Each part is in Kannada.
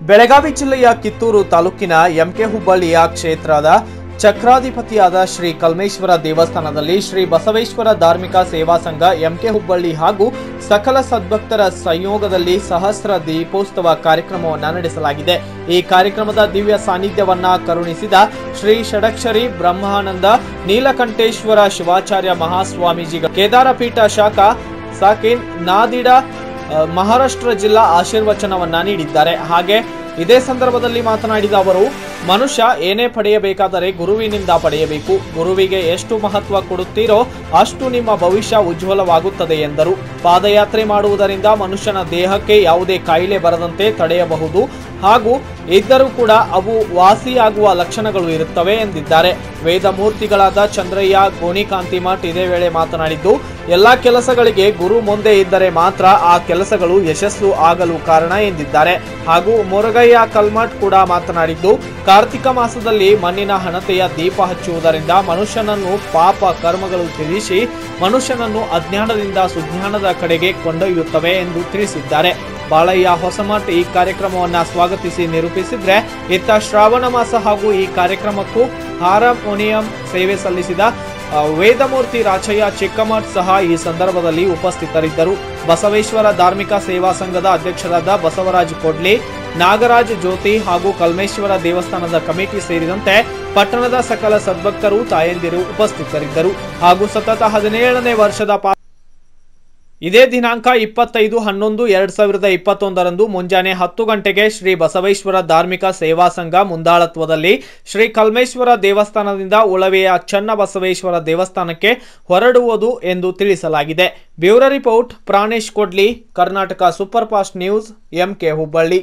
ಬೆಳಗಾವಿ ಜಿಲ್ಲೆಯ ಕಿತ್ತೂರು ತಾಲೂಕಿನ ಎಂಕೆ ಹುಬ್ಬಳ್ಳಿಯ ಕ್ಷೇತ್ರದ ಚಕ್ರಾಧಿಪತಿಯಾದ ಶ್ರೀ ಕಲ್ಮೇಶ್ವರ ದೇವಸ್ಥಾನದಲ್ಲಿ ಶ್ರೀ ಬಸವೇಶ್ವರ ಧಾರ್ಮಿಕ ಸೇವಾ ಸಂಘ ಎಂಕೆ ಹುಬ್ಬಳ್ಳಿ ಹಾಗೂ ಸಕಲ ಸದ್ಭಕ್ತರ ಸಂಯೋಗದಲ್ಲಿ ಸಹಸ್ರ ದೀಪೋತ್ಸವ ಕಾರ್ಯಕ್ರಮವನ್ನು ನಡೆಸಲಾಗಿದೆ ಈ ಕಾರ್ಯಕ್ರಮದ ದಿವ್ಯ ಸಾನ್ನಿಧ್ಯವನ್ನ ಕರುಣಿಸಿದ ಶ್ರೀ ಷಡಕ್ಷರಿ ಬ್ರಹ್ಮಾನಂದ ನೀಲಕಂಠೇಶ್ವರ ಶಿವಾಚಾರ್ಯ ಮಹಾಸ್ವಾಮೀಜಿ ಕೇದಾರಪೀಠ ಶಾಖಾ ಸಾಕಿನ್ ನಾದಿಡ ಅ, ಮಹಾರಾಷ್ಟ್ರ ಜಿಲ್ಲಾ ಆಶೀರ್ವಚನವನ್ನ ನೀಡಿದ್ದಾರೆ ಹಾಗೆ ಇದೇ ಸಂದರ್ಭದಲ್ಲಿ ಮಾತನಾಡಿದ ಅವರು ಮನುಷ್ಯ ಏನೇ ಪಡೆಯಬೇಕಾದರೆ ಗುರುವಿನಿಂದ ಪಡೆಯಬೇಕು ಗುರುವಿಗೆ ಎಷ್ಟು ಮಹತ್ವ ಕೊಡುತ್ತೀರೋ ಅಷ್ಟು ನಿಮ್ಮ ಭವಿಷ್ಯ ಉಜ್ವಲವಾಗುತ್ತದೆ ಎಂದರು ಪಾದಯಾತ್ರೆ ಮಾಡುವುದರಿಂದ ಮನುಷ್ಯನ ದೇಹಕ್ಕೆ ಯಾವುದೇ ಕಾಯಿಲೆ ಬರದಂತೆ ತಡೆಯಬಹುದು ಹಾಗೂ ಇದ್ದರೂ ಕೂಡ ಅವು ವಾಸಿಯಾಗುವ ಲಕ್ಷಣಗಳು ಇರುತ್ತವೆ ಎಂದಿದ್ದಾರೆ ವೇದ ಮೂರ್ತಿಗಳಾದ ಚಂದ್ರಯ್ಯ ಗೋಣಿಕಾಂತಿ ಮಠ್ ಇದೇ ವೇಳೆ ಮಾತನಾಡಿದ್ದು ಎಲ್ಲಾ ಕೆಲಸಗಳಿಗೆ ಗುರು ಮುಂದೆ ಇದ್ದರೆ ಮಾತ್ರ ಆ ಕೆಲಸಗಳು ಯಶಸ್ಸು ಆಗಲು ಕಾರಣ ಎಂದಿದ್ದಾರೆ ಹಾಗೂ ಮುರುಗಯ್ಯ ಕಲ್ಮಠ್ ಕೂಡ ಮಾತನಾಡಿದ್ದು ಕಾರ್ತಿಕ ಮಾಸದಲ್ಲಿ ಮಣ್ಣಿನ ಹಣತೆಯ ದೀಪ ಹಚ್ಚುವುದರಿಂದ ಮನುಷ್ಯನನ್ನು ಪಾಪ ಕರ್ಮಗಳು ತ್ಯಜಿಸಿ ಮನುಷ್ಯನನ್ನು ಅಜ್ಞಾನದಿಂದ ಸುಜ್ಞಾನದ ಕಡೆಗೆ ಕೊಂಡೊಯ್ಯುತ್ತವೆ ಎಂದು ತಿಳಿಸಿದ್ದಾರೆ ಬಾಳಯ್ಯ ಹೊಸಮಠ್ ಈ ಕಾರ್ಯಕ್ರಮವನ್ನ ಸ್ವಾಗತಿಸಿ ನಿರೂಪಿಸಿದ್ರೆ ಇತ್ತ ಶ್ರಾವಣ ಮಾಸ ಹಾಗೂ ಈ ಕಾರ್ಯಕ್ರಮಕ್ಕೂ ಹಾರ್ಮೋನಿಯಂ ಸೇವೆ ಸಲ್ಲಿಸಿದ ಆ, ವೇದಮೂರ್ತಿ ರಾಚಯ್ಯ ಚಿಕ್ಕಮಠ್ ಸಹ ಈ ಸಂದರ್ಭದಲ್ಲಿ ಉಪಸ್ಥಿತರಿದ್ದರು ಬಸವೇಶ್ವರ ಧಾರ್ಮಿಕ ಸೇವಾ ಸಂಘದ ಅಧ್ಯಕ್ಷರಾದ ಬಸವರಾಜ್ ಕೊಡ್ಲಿ ನಾಗರಾಜ್ ಜ್ಯೋತಿ ಹಾಗೂ ಕಲ್ಮೇಶ್ವರ ದೇವಸ್ಥಾನದ ಕಮಿಟಿ ಸೇರಿದಂತೆ ಪಟ್ಟಣದ ಸಕಲ ಸದ್ಭಕ್ತರು ತಾಯಂದಿರು ಉಪಸ್ಥಿತರಿದ್ದರು ಹಾಗೂ ಸತತ ಹದಿನೇಳನೇ ವರ್ಷದ ಪಾ ಇದೇ ದಿನಾಂಕ ಇಪ್ಪತ್ತೈದು ಹನ್ನೊಂದು ಎರಡ್ ಸಾವಿರದ ಇಪ್ಪತ್ತೊಂದರಂದು ಮುಂಜಾನೆ ಹತ್ತು ಗಂಟೆಗೆ ಶ್ರೀ ಬಸವೇಶ್ವರ ಧಾರ್ಮಿಕ ಸೇವಾ ಸಂಘ ಮುಂದಾಳತ್ವದಲ್ಲಿ ಶ್ರೀ ಕಲ್ಮೇಶ್ವರ ದೇವಸ್ಥಾನದಿಂದ ಉಳವೆಯ ಚನ್ನಬಸವೇಶ್ವರ ದೇವಸ್ಥಾನಕ್ಕೆ ಹೊರಡುವುದು ಎಂದು ತಿಳಿಸಲಾಗಿದೆ bureau report Pranesh Kodli Karnataka super fast news MK Hubballi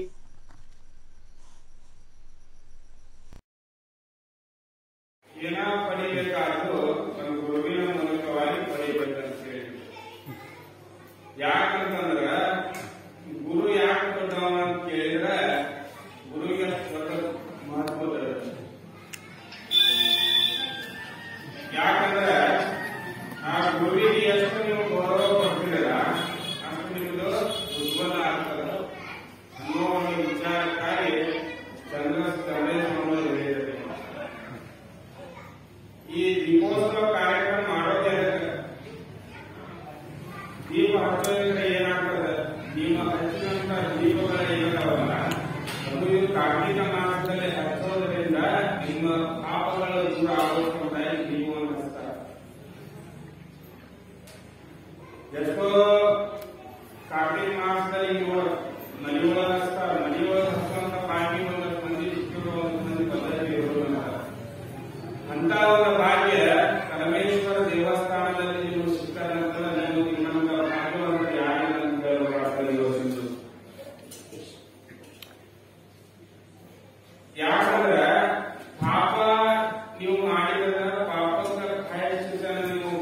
ಏನ ಪಡಿಬೇಕಾದ್ರೂ ನಮ್ಮ ಗುರುವಿನ ಮೂಲಕವಾಗಿ ಪಡಿಬೇಕಂತ ಹೇಳಿ ಯಾಕಂತಂದ್ರ ಗುರು ಯಾಕೆ ಕೊಟ್ಟವ ಅಂತ ಕೇಳಿದ್ರೆ ಗುರುವಿಗೆ ಸ್ವತಃ ಮಹತ್ವದ ಯಾಕಂದ್ರೆ ಆ ಗುರುವಿಗೆ ಎಷ್ಟು ನೀವು ಗೌರವ ಕೊಡ್ತೀರಲ್ಲ ಅಷ್ಟು ನಿಮ್ದು ಉಜ್ವಲ ಆಗ್ತದ ಅನ್ನೋ ಒಂದು ವಿಚಾರಕ್ಕಾಗಿ ಚಂದ್ರ ಸಂದೇಶವನ್ನು ಹೇಳಿದ್ದಾರೆ ಈ ದೀಪೋತ್ಸವ ಕಾರ್ಯಕ್ರಮ ಮಾಡೋದೇ ಅದಕ್ಕೆ. ದೀಪ ಹಚ್ಚೋದ್ರಿಂದ ಏನಾಗ್ತದೆ ದೀಪ ಹಚ್ಚಿದಂತ ದೀಪಗಳ ಏನಿದಾವಲ್ಲ ಅದು ಇದು ಕಾರ್ತಿಕ ಮಾಸದಲ್ಲಿ ಹಚ್ಚೋದ್ರಿಂದ ನಿಮ್ಮ ಪಾಪಗಳು ದೂರ ಆಗೋದ್ರಿಂದ ದೀಪವನ್ನು ಹಚ್ತಾರೆ ಎಷ್ಟೋ ಕಾರ್ತಿಕ ಮಾಸದಲ್ಲಿ ನೋಡ ಮನೆಯೊಳಗೆ ಹಚ್ತಾರೆ ಮನೆಯೊಳಗೆ ಹಚ್ಚುವಂತ ಪಾರ್ಟಿ ಒಂದಷ್ಟು ಮಂದಿ ಇಷ್ಟು ಒಂದು ಮಂದಿ ಪದ್ಧತಿ ಇರೋದಿಲ್ಲ ಅಂತ ಒಂದು ಭಾಗ್ಯ ಪರಮೇಶ್ವರ ದೇವಸ್ಥಾನದಲ್ಲಿ ನೀವು ಸಿಗ್ತಾರಂತಲ್ಲ ನೀವು ನಿಮ್ಮಂತ ಭಾಗ್ಯವಂತ ಯಾರಿಲ್ಲ ಅಂತ ವಾಸ್ತವ ಯೋಚಿಸು ಯಾಕಂದ್ರೆ ಪಾಪ ನೀವು ಮಾಡಿದ್ರೆ ಪಾಪದ ಪ್ರಾಯಶ್ಚಿತ್ತ ನೀವು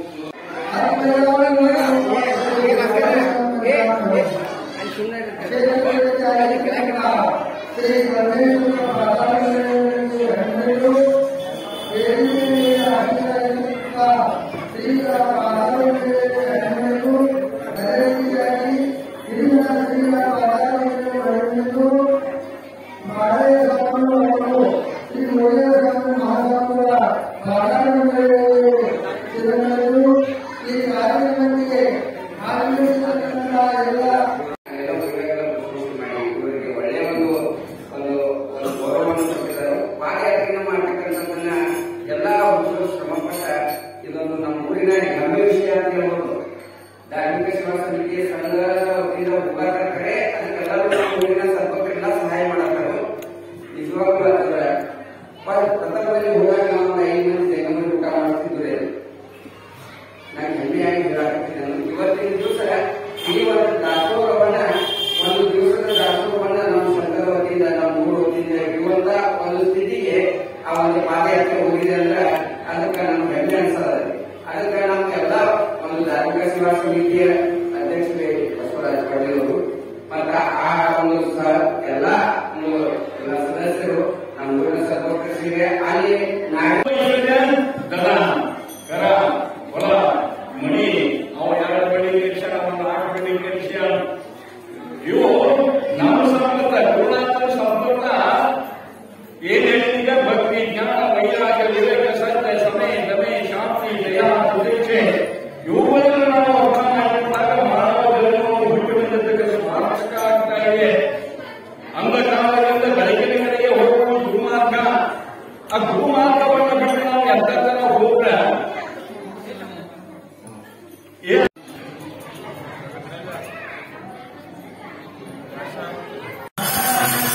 ಎಲ್ಲ ಸೃಷ್ಟಿ ಮಾಡಿ ಇವರಿಗೆ ಒಳ್ಳೆಯ ಒಂದು ಒಂದು ಒಂದು ಗೌರವವನ್ನು ಕೊಟ್ಟಿದ್ದಾರೆ ಪಾದಯಾತ್ರೆಯನ್ನು ಮಾಡ್ತಕ್ಕಂಥದ್ದನ್ನ ಎಲ್ಲಾ ಹುಡುಗರು ಶ್ರಮಪಟ್ಟ ಇದೊಂದು ನಮ್ಮ ಊರಿನ ಹೆಮ್ಮೆ ವಿಷಯ ಅಂತ ಹೇಳ್ಬೋದು ಧಾರ್ಮಿಕ ಸೇವಾ ಸಮಿತಿ ಸಂಘದ ವತಿಯಿಂದ ಹೋಗಾಕ ಕಡೆ ಅದಕ್ಕೆಲ್ಲರೂ ನಮ್ಮ ಊರಿನ ಸದ್ಭಕ್ತರೆಲ್ಲ ಸಹಾಯ ಮಾಡತ್ತಾರು ನಿಜವಾಗ್ಲೂ ಅದರ ಪ್ರಥಮದಲ್ಲಿ ಹೋಗಾಕ ನಾವು ಒಂದು ಐದು ಮಂದಿ ತೆಂಗಮರಿ ಊಟ ಮಾಡ್ತಿದ್ವಿ ನಾನು ಹೆಮ್ಮೆಯಾಗಿ ಹೇಳಾಕತ್ತೀನಿ ನಾನು ಇವತ್ತಿನ ದಿವಸ ಈ ಒಂದು ದಾಸೋಹವನ್ನ ಒಂದು ದಿವಸದ ದಾಸೋಹವನ್ನ ನಮ್ಮ ಸಂಘದ ವತಿಯಿಂದ ನಮ್ಮ ಊರ ವತಿಯಿಂದ ಇರುವಂತ ಒಂದು ಸ್ಥಿತಿಗೆ ಆ ಒಂದು ಪಾದಯಾತ್ರೆ ಹೋಗಿದೆ ಅಂದ್ರೆ ಅದಕ್ಕೆ ನಮ್ಗೆ ಹೆಮ್ಮೆ ಅನ್ಸದ ಅದಕ್ಕೆ ನಮ್ಗೆಲ್ಲ ಒಂದು ಧಾರ್ಮಿಕ ಸೇವಾ ಸಮಿತಿಯ ಅಧ್ಯಕ್ಷರೇ ಬಸವರಾಜ ಪಾಟೀಲ್ ಅವರು ಮತ್ತ ಆ ಒಂದು ಸ ಎಲ್ಲ ಒಂದು ಎಲ್ಲ ಸದಸ್ಯರು ನಮ್ಮ ಊರಿನ ಸದ್ಭಕ್ತರಿಗೆ ಅಲ್ಲಿ ನಾಳೆ ಗದ ಕರ ಹೊಲ ಮಣಿ ಅವು ಎರಡು ಬಡಿ ವಿಷಯ ಒಂದು ನಾಲ್ಕು ಬಡಿ ವಿಷಯ ಇವು ನಮ್ಮ ಸಂಬಂಧ ಗುರುನಾಥನ ಸಂಬಂಧ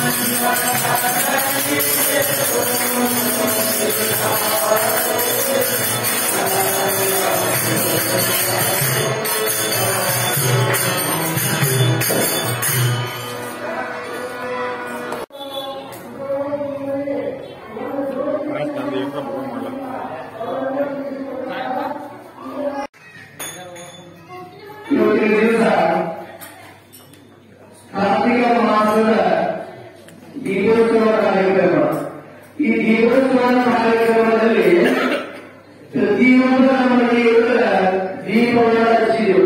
ಇವತ್ತಿನ ದಿವಸ ಕಾರ್ತಿಕ ಮಾಸದ ದೀಪೋತ್ಸವ ಕಾರ್ಯಕ್ರಮ ಈ ದೀಪೋತ್ಸವ ಕಾರ್ಯಕ್ರಮದಲ್ಲಿ ಪ್ರತಿಯೊಂದು ನಮ್ಮ ದೇವರ ದೀಪವನ್ನು ಹಚ್ಚಿದೆವು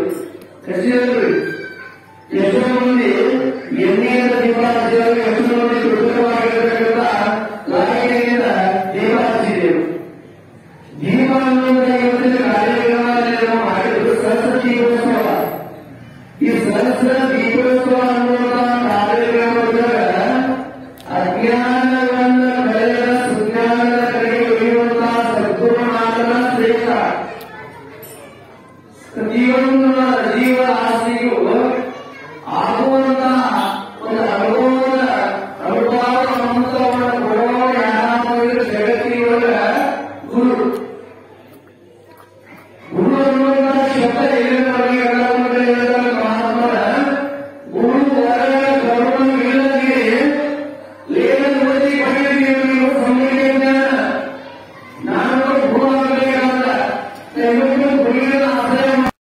ಹಚ್ಚಿದ್ರಿ ಎಷ್ಟೋ ಮಂದಿ ಎಣ್ಣೆಯ ದೀಪ ಹಚ್ಚಿದಾಗ ಎಷ್ಟೋ ಮಂದಿ ದೊಡ್ಡ